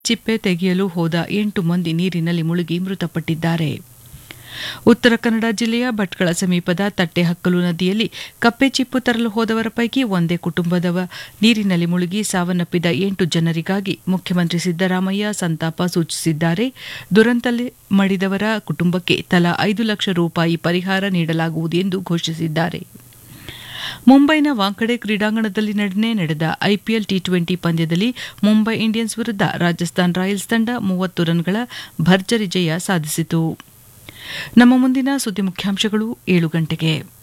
ಚಿಪ್ಪೆ ತೆಗೆಯಲು ಹೋದ ಎಂಟು ಮಂದಿ ನೀರಿನಲ್ಲಿ ಮುಳುಗಿ ಮೃತಪಟ್ಟಿದ್ದಾರೆ ಉತ್ತರ ಕನ್ನಡ ಜಿಲ್ಲೆಯ ಭಟ್ಕಳ ಸಮೀಪದ ತಟ್ಟೆಹಕ್ಕಲು ನದಿಯಲ್ಲಿ ಕಪ್ಪೆ ಚಿಪ್ಪು ತರಲು ಹೋದವರ ಪೈಕಿ ಒಂದೇ ಕುಟುಂಬದವ ನೀರಿನಲ್ಲಿ ಮುಳುಗಿ ಸಾವನ್ನಪ್ಪಿದ ಎಂಟು ಜನರಿಗಾಗಿ ಮುಖ್ಯಮಂತ್ರಿ ಸಿದ್ದರಾಮಯ್ಯ ಸಂತಾಪ ಸೂಚಿಸಿದ್ದಾರೆ ದುರಂತದಲ್ಲಿ ಮಡಿದವರ ಕುಟುಂಬಕ್ಕೆ ತಲಾ ಐದು ಲಕ್ಷ ರೂಪಾಯಿ ಪರಿಹಾರ ನೀಡಲಾಗುವುದು ಎಂದು ಘೋಷಿಸಿದ್ದಾರೆ ಮುಂಬೈನ ವಾಂಖಡೆ ಕ್ರೀಡಾಂಗಣದಲ್ಲಿ ನಿನ್ನೆ ನಡೆದ ಐಪಿಎಲ್ ಟಿ ಟ್ವೆಂಟಿ ಪಂದ್ಯದಲ್ಲಿ ಮುಂಬೈ ಇಂಡಿಯನ್ಸ್ ವಿರುದ್ಧ ರಾಜಸ್ಥಾನ್ ರಾಯಲ್ಸ್ ತಂಡ ಮೂವತ್ತು ರನ್ಗಳ ಭರ್ಜರಿ ಜಯ ಸಾಧಿಸಿತು ನಮ್ಮ ಮುಂದಿನ ಸುದ್ದಿ ಮುಖ್ಯಾಂಶಗಳು ಏಳು ಗಂಟೆಗೆ